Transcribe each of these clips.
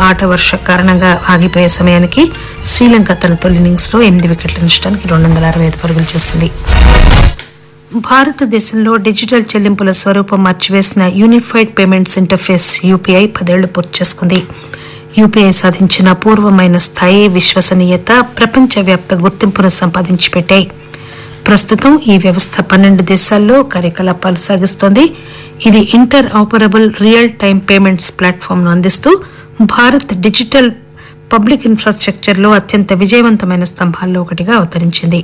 ఆట వర్ష కారణంగా ఆగిపోయే సమయానికి శ్రీలంక తన తొలి ఇన్నింగ్స్ లో ఎనిమిది వికెట్ల నష్టానికి రెండు వందల అరవై ఐదు పరుగులు చేసింది భారతదేశంలో డిజిటల్ చెల్లింపుల స్వరూపం మార్చివేసిన యూనిఫైడ్ పేమెంట్స్ ఇంటర్ఫేస్ యూపీఐ పదేళ్లు పూర్తి చేసుకుంది యూపీఐ సాధించిన అపూర్వమైన స్థాయి విశ్వసనీయత ప్రపంచవ్యాప్త గుర్తింపును సంపాదించి పెట్టాయి ప్రస్తుతం ఈ వ్యవస్థ పన్నెండు దేశాల్లో కార్యకలాపాలు సాగిస్తోంది ఇది interoperable real time payments platform ను అందిస్తూ భారత్ డిజిటల్ పబ్లిక్ ఇన్ఫ్రాస్ట్రక్చర్ లో అత్యంత విజయవంతమైన స్తంభాల్లో ఒకటిగా అవతరించింది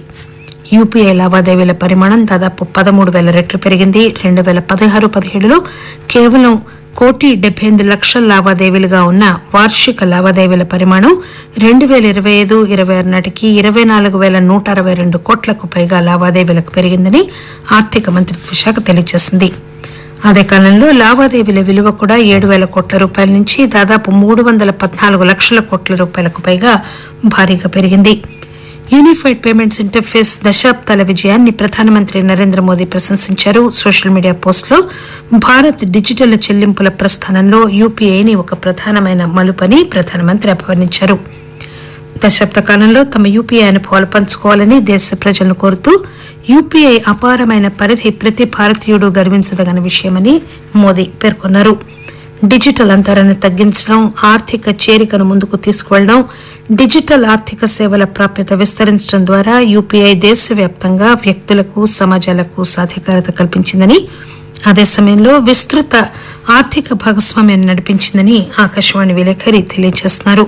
యూపీఐ లావాదేవీల పరిమాణం దాదాపు పదమూడు వేల రెట్లు పెరిగింది రెండు వేల పదహారు పదిహేడులో కేవలం కోటి డెబ్బై ఎనిమిది లక్షల లావాదేవీలుగా ఉన్న వార్షిక లావాదేవీల పరిమాణం రెండు వేల ఇరవై ఐదు ఇరవై ఆరు నాటికి ఇరవై నాలుగు వేల నూట అరవై రెండు కోట్లకు పైగా లావాదేవీలకు పెరిగిందని ఆర్థిక మంత్రిత్వ శాఖ తెలియజేసింది అదే కాలంలో లావాదేవీల విలువ కూడా ఏడు వేల కోట్ల రూపాయల నుంచి దాదాపు మూడు వందల పద్నాలుగు లక్షల కోట్ల రూపాయలకు పైగా భారీగా పెరిగింది యూనిఫైడ్ పేమెంట్స్ ఇంటర్ఫేస్ దశాబ్దాల విజయాన్ని ప్రధానమంత్రి నరేంద్ర మోదీ ప్రశంసించారు సోషల్ మీడియా పోస్టులో భారత్ డిజిటల్ చెల్లింపుల ప్రస్థానంలో యూపీఐని ఒక ప్రధానమైన మలుపని ప్రధానమంత్రి అభివర్ణించారు దశాబ్ద కాలంలో తమ యూపీఐ అనుభవాలు పంచుకోవాలని దేశ ప్రజలను కోరుతూ యూపీఐ అపారమైన పరిధి ప్రతి భారతీయుడు గర్వించదగిన విషయమని మోదీ పేర్కొన్నారు డిజిటల్ అంతరాన్ని తగ్గించడం ఆర్థిక చేరికను ముందుకు తీసుకువెళ్లడం డిజిటల్ ఆర్థిక సేవల ప్రాప్యత విస్తరించడం ద్వారా యూపీఐ దేశవ్యాప్తంగా వ్యక్తులకు సమాజాలకు సాధికారత కల్పించిందని అదే సమయంలో విస్తృత ఆర్థిక భాగస్వామ్యాన్ని నడిపించిందని ఆకాశవాణి విలేకరి తెలియజేస్తున్నారు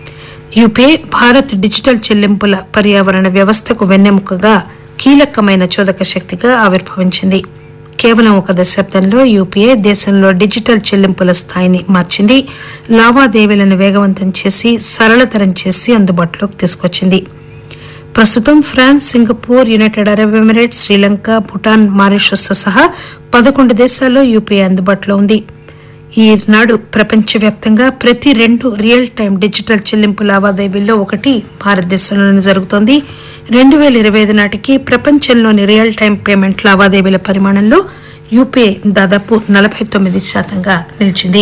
యూపీఐ భారత్ డిజిటల్ చెల్లింపుల పర్యావరణ వ్యవస్థకు వెన్నెముకగా కీలకమైన చోదక శక్తిగా ఆవిర్భవించింది కేవలం ఒక దశాబ్దంలో యూపీఐ దేశంలో డిజిటల్ చెల్లింపుల స్థాయిని మార్చింది లావాదేవీలను వేగవంతం చేసి సరళతరం చేసి అందుబాటులోకి తీసుకొచ్చింది ప్రస్తుతం France Singapore United Arab Emirates Sri Lanka Bhutan Mauritius తో సహా పదకొండు దేశాల్లో యూపీఐ అందుబాటులో ఉంది ఈనాడు ప్రపంచవ్యాప్తంగా ప్రతి రెండు రియల్ టైం డిజిటల్ చెల్లింపు లావాదేవీల్లో ఒకటి భారతదేశంలోనే జరుగుతోంది రెండు వేల ఇరవై ఐదు నాటికి ప్రపంచంలోని రియల్ టైం పేమెంట్ లావాదేవీల పరిమాణంలో యూపీఐ దాదాపు నలభై తొమ్మిది శాతంగా నిలిచింది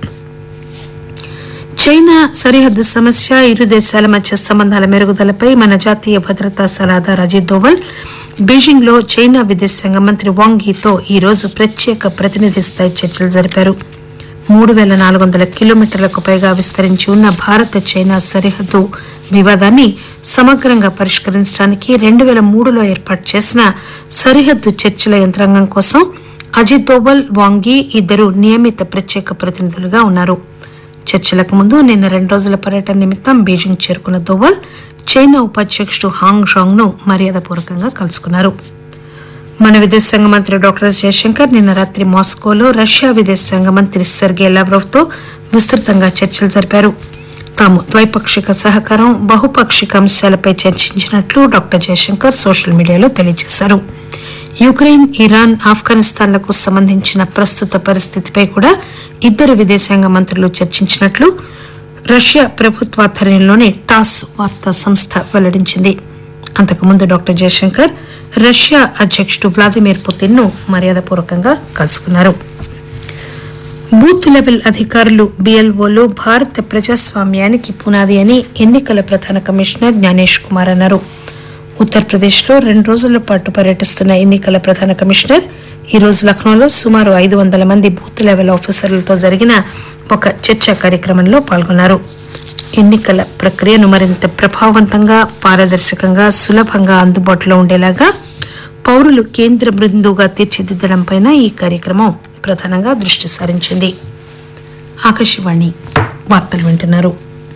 చైనా సరిహద్దు సమస్య ఇరు దేశాల మధ్య సంబంధాల మెరుగుదలపై మన జాతీయ భద్రతా సలహాదారు అజిత్ దోవల్ బీజింగ్ లో చైనా విదేశాంగ మంత్రి వాంగ్ యీతో ఈ రోజు ప్రత్యేక ప్రతినిధి స్థాయి చర్చలు జరిపారు మూడు పేల నాలుగు వందల కిలోమీటర్లకు పైగా విస్తరించి ఉన్న భారత చైనా సరిహద్దు వివాదాన్ని సమగ్రంగా పరిష్కరించడానికి రెండు పేల మూడులో ఏర్పాటు చేసిన సరిహద్దు చర్చల యంత్రాంగం కోసం అజిత్ దోవల్ వాంగీ ఇద్దరు నియమిత ప్రత్యేక ప్రతినిధులుగా ఉన్నారు చర్చలకు ముందు నిన్న రెండు రోజుల పర్యటన నిమిత్తం బీజింగ్ చేరుకున్న దోవల్ చైనా ఉపాధ్యక్షుడు హాంగ్ షాంగ్ ను మర్యాదపూర్వకంగా కలుసుకున్నారు మన విదేశాంగ మంత్రి డాక్టర్ ఎస్ జయశంకర్ నిన్న రాత్రి మాస్కోలో రష్యా విదేశాంగ మంత్రి సెర్గే లావ్రోవ్ తో విస్తృతంగా చర్చలు జరిపారు తాము ద్వైపాక్షిక సహకారం బహుపాక్షిక అంశాలపై చర్చించినట్లు డాక్టర్ జయశంకర్ సోషల్ మీడియాలో తెలియజేశారు యుక్రెయిన్ ఇరాన్ ఆఫ్ఘనిస్తాన్లకు సంబంధించిన ప్రస్తుత పరిస్థితిపై కూడా ఇద్దరు విదేశాంగ మంత్రులు చర్చించినట్లు రష్యా ప్రభుత్వాధ్వర్యంలోని టాస్ వార్తా సంస్థ వెల్లడించింది అంతకుముందు డాక్టర్ జయశంకర్ రష్యా అధ్యక్షుడు వ్లాదిమిర్ పుతిన్ ను మర్యాదపూర్వకంగా కలుసుకున్నారు బూత్ లెవెల్ అధికారులు బిఎల్ఓలు భారత ప్రజాస్వామ్యానికి పునాది అని ఎన్నికల ప్రధాన కమిషనర్ జ్ఞానేష్ కుమార్ అన్నారు ఉత్తరప్రదేశ్ లో రెండు రోజుల పాటు పర్యటిస్తున్న ఎన్నికల ప్రధాన కమిషనర్ ఈ రోజు లక్నోలో సుమారు ఐదు వందల మంది బూత్ లెవెల్ ఆఫీసర్లతో జరిగిన ఒక చర్చా కార్యక్రమంలో పాల్గొన్నారు ఎన్నికల ప్రక్రియను మరింత ప్రభావవంతంగా పారదర్శకంగా సులభంగా అందుబాటులో ఉండేలాగా పౌరులు కేంద్ర బిందువుగా తీర్చిదిద్దడంపై ఈ కార్యక్రమం ప్రధానంగా దృష్టి సారించింది ఆకాశవాణి వార్తలు వింటున్నారు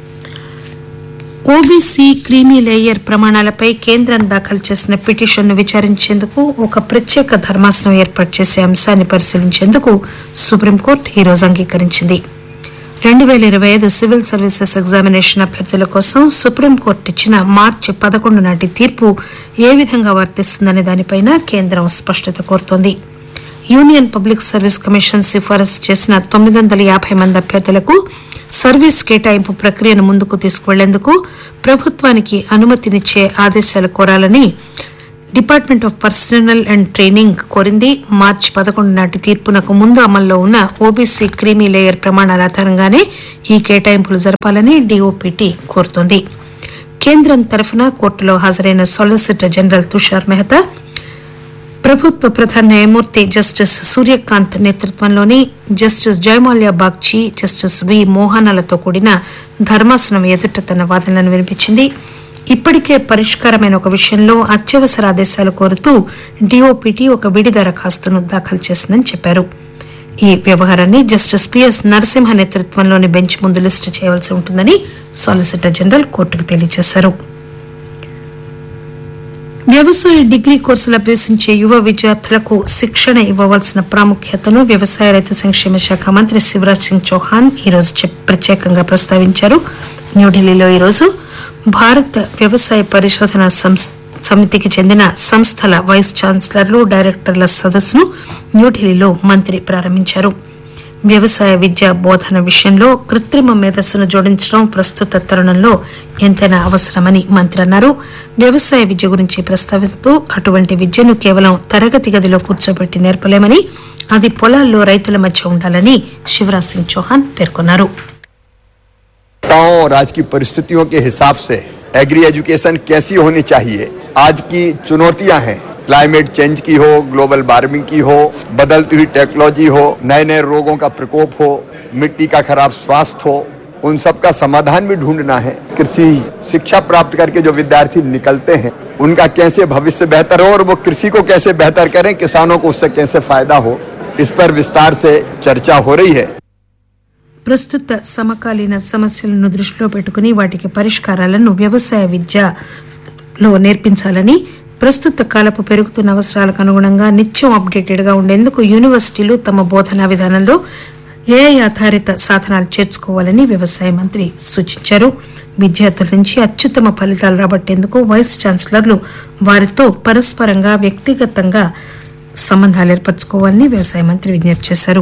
ఓబీసీ క్రీమీ లేయర్ ప్రమాణాలపై కేంద్రం దాఖలు చేసిన పిటిషన్ను విచారించేందుకు ఒక ప్రత్యేక ధర్మాసనం ఏర్పాటు చేసే అంశాన్ని పరిశీలించేందుకు సుప్రీంకోర్టు ఈ రోజు అంగీకరించింది రెండు పేల ఇరవై ఐదు సివిల్ సర్వీసెస్ ఎగ్జామినేషన్ అభ్యర్థుల కోసం సుప్రీంకోర్టు ఇచ్చిన మార్చి పదకొండు నాటి తీర్పు ఏ విధంగా వర్తిస్తుందనే దానిపైన కేంద్రం స్పష్టత కోరుతోంది యూనియన్ పబ్లిక్ సర్వీస్ కమిషన్ సిఫారసు చేసిన తొమ్మిది వందల యాభై మంది అభ్యర్థులకు సర్వీస్ కేటాయింపు ప్రక్రియను ముందుకు తీసుకువెళ్లేందుకు ప్రభుత్వానికి అనుమతినిచ్చే ఆదేశాలు కోరాలని department of personnel and training కోరింది మార్చి పదకొండు నాటి తీర్పునకు ముందు అమల్లో ఉన్న ఓబీసీ క్రీమీ లేయర్ ప్రమాణాల ఆధారంగానే ఈ కేటాయింపులు జరపాలని డీఓపీటీ కోరుతోంది కేంద్రం తరఫున కోర్టులో హాజరైన సాలిసిటర్ జనరల్ తుషార్ మెహతా ప్రభుత్వ ప్రధాన న్యాయమూర్తి జస్టిస్ సూర్యకాంత్ నేతృత్వంలోని justice Joymalya Bagchi justice V మోహనాలతో కూడిన ధర్మాసనం ఎదుట తన వాదనలను వినిపించింది ఇప్పటికే పరిష్కారమైన ఒక విషయంలో అత్యవసర ఆదేశాలు కోరుతూ డీఓపీటీ ఒక విడి దరఖాస్తును దాఖలు చేసిందని చెప్పారు ఈ వ్యవహారాన్ని జస్టిస్ పిఎస్ నరసింహ నేతృత్వంలోని బెంచ్ ముందు లిస్టు చేయవలసి ఉంటుందని సాలిసిటర్ జనరల్ కోర్టుకు తెలియజేశారు వ్యవసాయ డిగ్రీ కోర్సులు అభ్యసించే యువ విద్యార్థులకు శిక్షణ ఇవ్వవలసిన ప్రాముఖ్యతను వ్యవసాయ రైతు సంక్షేమ శాఖ మంత్రి శివరాజ్ సింగ్ చౌహాన్ ఈరోజు చెప్- ప్రత్యేకంగా ప్రస్తావించారు న్యూఢిల్లీలో ఈరోజు భారత వ్యవసాయ పరిశోధన సంస్థ సమితికి చెందిన సంస్థల వైస్ ఛాన్సలర్లు డైరెక్టర్ల సదస్సును న్యూఢిల్లీలో మంత్రి ప్రారంభించారు వ్యవసాయ విద్య బోధన విషయంలో కృత్రిమ మేధస్సును జోడించడం ప్రస్తుత తరుణంలో ఎంతైనా అవసరమని మంత్రి అన్నారు వ్యవసాయ విద్య గురించి ప్రస్తావిస్తూ అటువంటి విద్యను కేవలం తరగతి గదిలో కూర్చోబెట్టి నేర్పలేమని అది పొలాల్లో రైతుల మధ్య ఉండాలని శివరాజ్ సింగ్ చౌహాన్ పేర్కొన్నారు गांव और आज की परिस्थितियों के हिसाब से एग्री एजुकेशन कैसी होनी चाहिए आज की चुनौतियां हैं क्लाइमेट चेंज की हो ग्लोबल वार्मिंग की हो बदलती हुई टेक्नोलॉजी हो नए नए रोगों का प्रकोप हो मिट्टी का खराब स्वास्थ्य हो उन सब का समाधान भी ढूंढना है कृषि शिक्षा प्राप्त करके जो विद्यार्थी निकलते हैं उनका कैसे भविष्य बेहतर हो और वो कृषि को कैसे बेहतर करें किसानों को उससे कैसे फायदा हो इस पर विस्तार से चर्चा हो रही है ప్రస్తుత సమకాలీన సమస్యలను దృష్టిలో పెట్టుకుని వాటికి పరిష్కారాలను వ్యవసాయ విద్యలో నేర్పించాలని ప్రస్తుత కాలపు పెరుగుతున్న అవసరాలకు అనుగుణంగా నిత్యం అప్డేటెడ్ గా ఉండేందుకు యూనివర్సిటీలు తమ బోధనా విధానంలో ఏఐ ఆధారిత సాధనాలు చేర్చుకోవాలని వ్యవసాయ మంత్రి సూచించారు విద్యార్థుల నుంచి అత్యుత్తమ ఫలితాలు రాబట్టేందుకు వైస్ ఛాన్సలర్లు వారితో పరస్పరంగా వ్యక్తిగతంగా సంబంధాలు ఏర్పరచుకోవాలని వ్యవసాయ మంత్రి విజ్ఞప్తి చేశారు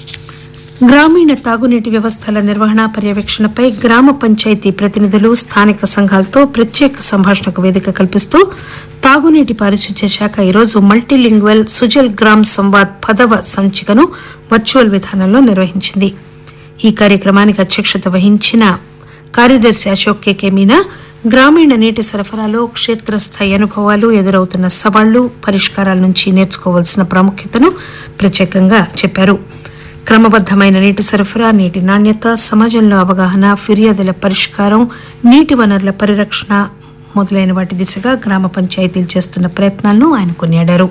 గ్రామీణ తాగునీటి వ్యవస్థల నిర్వహణ పర్యవేక్షణపై గ్రామ పంచాయతీ ప్రతినిధులు స్థానిక సంఘాలతో ప్రత్యేక సంభాషణకు వేదిక కల్పిస్తూ తాగునీటి పారిశుధ్య శాఖ ఈరోజు మల్టీలింగ్వల్ సుజల్ గ్రామ్ సంవాద్ పదవ సంచికను వర్చువల్ విధానంలో నిర్వహించింది ఈ కార్యక్రమానికి అధ్యక్షత వహించిన కార్యదర్శి అశోక్ కేకే మీనా గ్రామీణ నీటి సరఫరాలో క్షేత్రస్థాయి అనుభవాలు ఎదురవుతున్న సవాళ్లు పరిష్కారాల నుంచి నేర్చుకోవాల్సిన ప్రాముఖ్యతను ప్రత్యేకంగా చెప్పారు క్రమబద్దమైన నీటి సరఫరా నీటి నాణ్యత సమాజంలో అవగాహన ఫిర్యాదుల పరిష్కారం నీటి వనరుల పరిరక్షణ మొదలైన వాటి దిశగా గ్రామ పంచాయతీలు చేస్తున్న ప్రయత్నాలను ఆయన కొనియాడారు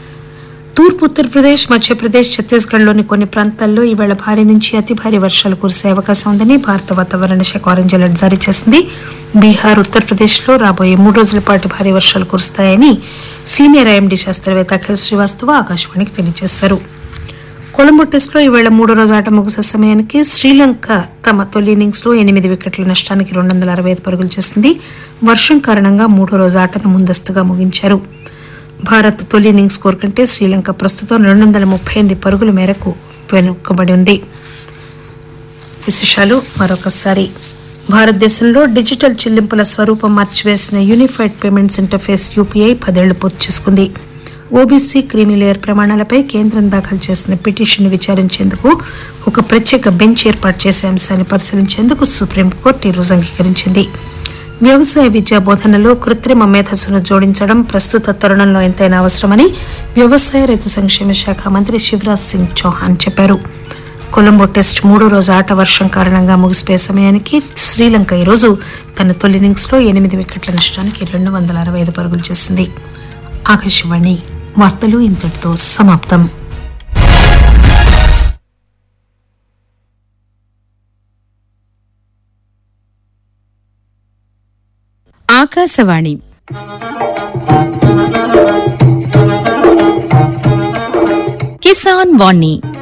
తూర్పు ఉత్తరప్రదేశ్ మధ్యప్రదేశ్ ఛత్తీస్గఢ్లోని కొన్ని ప్రాంతాల్లో ఈవేళ భారీ నుంచి అతి భారీ వర్షాలు కురిసే అవకాశం ఉందని భారత వాతావరణ శాఖ ఆరెంజ్ అలర్ట్ జారీ చేసింది బీహార్ ఉత్తరప్రదేశ్లో రాబోయే మూడు రోజుల పాటు భారీ వర్షాలు కురుస్తాయని సీనియర్ ఐఎండీ శాస్త్రవేత్త అఖిల్ శ్రీవాస్తవ ఆకాశవాణికి తెలియజేశారు కొలంబో టెస్ట్ లో ఈవేళ మూడో రోజు ఆట ముగిసే సమయానికి శ్రీలంక తమ తొలి ఇన్నింగ్స్ లో ఎనిమిది వికెట్ల నష్టానికి రెండు వందల అరవై ఐదు పరుగులు చేసింది వర్షం కారణంగా మూడో రోజు ఆటను ముందస్తుగా ముగించారు భారత్ తొలి ఇన్నింగ్స్ స్కోర్ కంటే శ్రీలంక ప్రస్తుతం రెండు వందల ముప్పై ఎనిమిది పరుగుల మేరకు వెనుకబడి ఉంది విశేషాలు మరొకసారి భారతదేశంలో డిజిటల్ చెల్లింపుల స్వరూపం మార్చివేసిన యూనిఫైడ్ పేమెంట్స్ ఇంటర్ఫేస్ యూపీఐ పదేళ్లు పూర్తి చేసుకుంది ఓబీసీ క్రీమీ లేయర్ ప్రమాణాలపై కేంద్రం దాఖలు చేసిన పిటిషన్ విచారించేందుకు ఒక ప్రత్యేక బెంచ్ ఏర్పాటు చేసే అంశాన్ని పరిశీలించేందుకు సుప్రీంకోర్టు ఈరోజు అంగీకరించింది వ్యవసాయ విద్యా బోధనలో కృత్రిమ మేధస్సును జోడించడం ప్రస్తుత తరుణంలో ఎంతైనా అవసరమని వ్యవసాయ రైతు సంక్షేమ శాఖ మంత్రి శివరాజ్ సింగ్ చౌహాన్ చెప్పారు కొలంబో టెస్ట్ మూడో రోజు ఆట వర్షం కారణంగా ముగిసిపోయే సమయానికి శ్రీలంక ఈరోజు తన తొలి ఇన్నింగ్స్ లో ఎనిమిది వికెట్ల నష్టానికి రెండు వందల అరవై ఐదు పరుగులు చేసింది ఆకాశవాణి వార్తలు ఇంతటితో సమాప్తం ఆకాశవాణి కిసాన్ వాణి